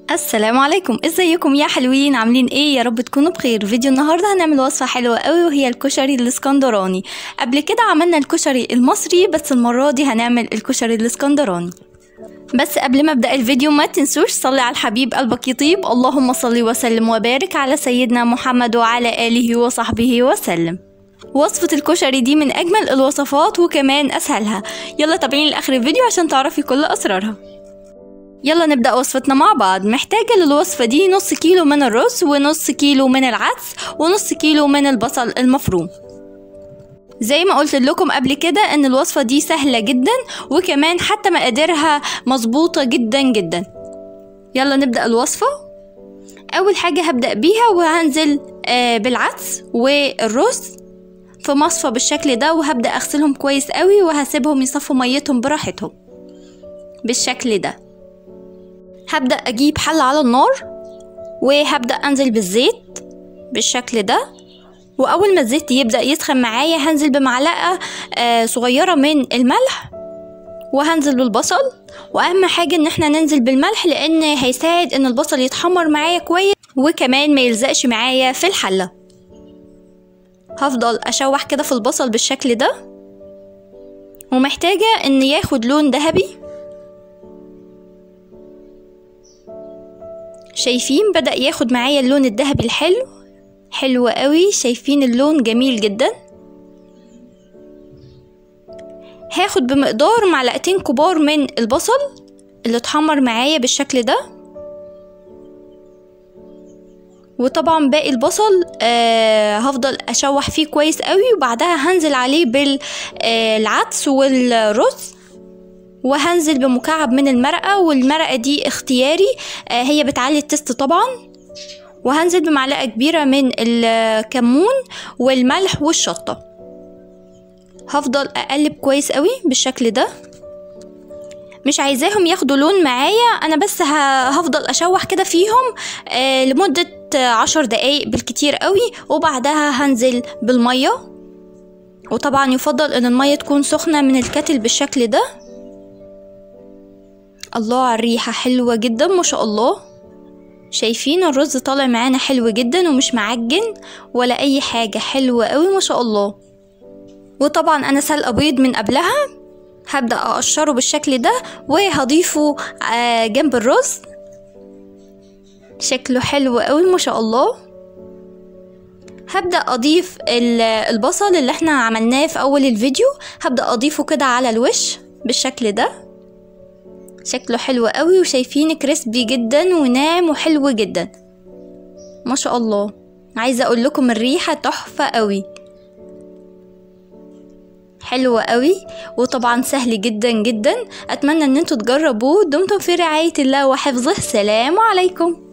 السلام عليكم ازيكم يا حلوين عاملين ايه يا رب تكونوا بخير فيديو النهارده هنعمل وصفه حلوه قوي وهي الكشري الاسكندراني قبل كده عملنا الكشري المصري بس المره دي هنعمل الكشري الاسكندراني بس قبل ما ابدا الفيديو ما تنسوش صلي على الحبيب قلبك يطيب اللهم صل وسلم وبارك على سيدنا محمد وعلى اله وصحبه وسلم وصفة الكشري دي من أجمل الوصفات وكمان أسهلها يلا تابعيني لآخر الفيديو عشان تعرفي كل أسرارها يلا نبدأ وصفتنا مع بعض محتاجة للوصفة دي نص كيلو من الرز ونص كيلو من العدس ونص كيلو من البصل المفروم زي ما قلت لكم قبل كده ان الوصفة دي سهلة جدا وكمان حتى مقاديرها مظبوطة جدا جدا يلا نبدأ الوصفة اول حاجة هبدأ بيها وهنزل آه بالعدس والرز في مصفى بالشكل ده وهبدأ اغسلهم كويس قوي وهسيبهم يصفوا ميتهم براحتهم بالشكل ده هبدأ أجيب حلة على النار وهبدأ أنزل بالزيت بالشكل ده وأول ما الزيت يبدأ يسخن معايا هنزل بمعلقة آه صغيرة من الملح وهنزل بالبصل وأهم حاجة إن احنا ننزل بالملح لأن هيساعد إن البصل يتحمر معايا كويس وكمان ما يلزقش معايا في الحلة هفضل أشوح كده في البصل بالشكل ده ومحتاجة إن ياخد لون ذهبي شايفين بدأ ياخد معايا اللون الذهبي الحلو حلو قوي شايفين اللون جميل جدا هاخد بمقدار معلقتين كبار من البصل اللي اتحمر معايا بالشكل ده وطبعا باقي البصل آه هفضل اشوح فيه كويس قوي وبعدها هنزل عليه بالعدس والرز وهنزل بمكعب من المرقة والمرقة دي اختياري آه هي بتعلي التست طبعا وهنزل بمعلقة كبيرة من الكمون والملح والشطة هفضل اقلب كويس قوي بالشكل ده مش عايزاهم ياخدوا لون معايا انا بس هفضل اشوح كده فيهم آه لمدة عشر دقايق بالكتير قوي وبعدها هنزل بالمية وطبعا يفضل ان المية تكون سخنة من الكتل بالشكل ده الله على الريحة حلوة جدا ما شاء الله شايفين الرز طالع معانا حلو جدا ومش معجن ولا اي حاجة حلوة قوي ما شاء الله وطبعا انا سلقة بيض من قبلها هبدأ اقشره بالشكل ده وهضيفه جنب الرز شكله حلو قوي ما شاء الله هبدأ أضيف البصل اللي احنا عملناه في أول الفيديو هبدأ أضيفه كده على الوش بالشكل ده شكله حلو قوي وشايفين كريسبي جدا وناعم وحلو جدا ما شاء الله عايزه اقول لكم الريحه تحفه قوي حلوة قوي وطبعا سهل جدا جدا اتمنى ان انتوا تجربوه دمتم في رعاية الله وحفظه سلام عليكم